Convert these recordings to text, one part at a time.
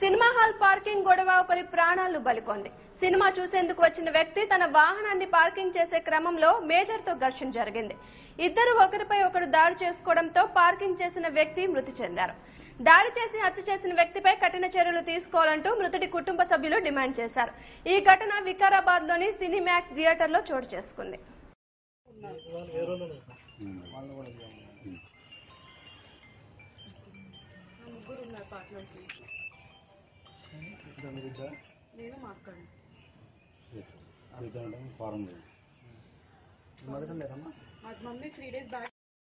cinema hall parking గొడవ ఒకరి ప్రాణాలు బలికొంది సినిమా చూసేందుకు వచ్చిన వ్యక్తి తన వాహనాన్ని పార్కింగ్ చేసే క్రమంలో మేజర్ తో ఘర్షణ జరిగింది ఇద్దరు ఒకరిపై ఒకరు దాడి చేసుకోవడంతో పార్కింగ్ చేసిన వ్యక్తి మృతి చెందారు దాడి చేసి హత్య చేసిన వ్యక్తిపై కఠిన చర్యలు తీసుకోవాలంటూ మృతుడి కుటుంబ సభ్యులు డిమాండ్ చేశారు ఈ ఘటన వికారాబాద్ లోని సినీమాక్స్ థియేటర్ లో చోటు చేసుకుంది from mummy three days back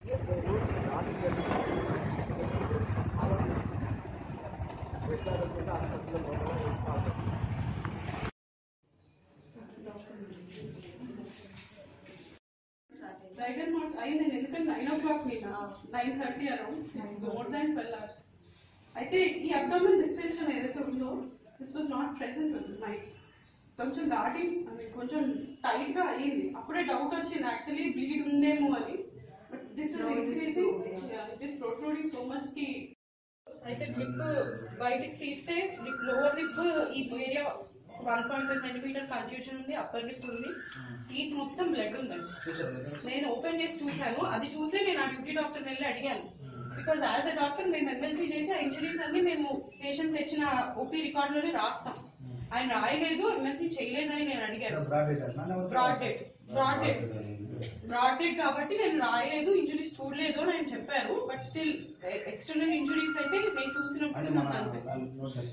Right not అయ్యి నేను ఎందుకంటే నైన్ ఓ క్లాక్ మీద nine thirty around more than twelve hours అయితే ఈ అబ్డామిన్ డిస్టెన్షన్ ఏదైతే ఉందో this was not present night కొంచెం దాటి I mean, కొంచెం టైట్ గా అయ్యింది అప్పుడే డౌట్ వచ్చింది యాక్చువల్లీ బ్లీడ్ ఉందేమో అని but this is increasing it is protruding so much కి అయితే లిప్ బయటికి తీస్తే లిప్ లోవర్ లిప్ ఈ area one point five centimetre confusion ఉంది అప్పర్ లిప్ ఉంది టీత్ మొత్తం బ్లడ్ ఉందండి నేను ఓపెన్ చేసి చూశాను అది చూసే నేను ఆ డ్యూటీ డాక్టర్ వెళ్ళి అడిగాను బికాజ్ యాజ్ అ డాక్టర్ మేము ఎమ్మెల్సీ చేసి ఆ ఇంజరీస్ అన్ని మేము పేషెంట్ తెచ్చిన ఓపీ రికార్డ్ లోనే రాస్తాం ఆయన రాయలేదు ఎమ్మెల్సీ చేయలేదని నేను అడిగాను brought dead brought dead brought dead కాబట్టి నేను రాయలేదు ఇంజరీస్ చూడలేదు అని ఆయన చెప్పారు బట్ స్టిల్ ఎక్స్టర్నల్ ఇంజరీస్ అయితే నేను చూసినప్పుడు నాకు అనిపిస్తుంది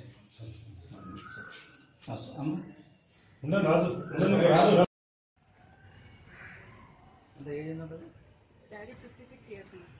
ఉండను రాజు ఉండను Raju daddy fifty six years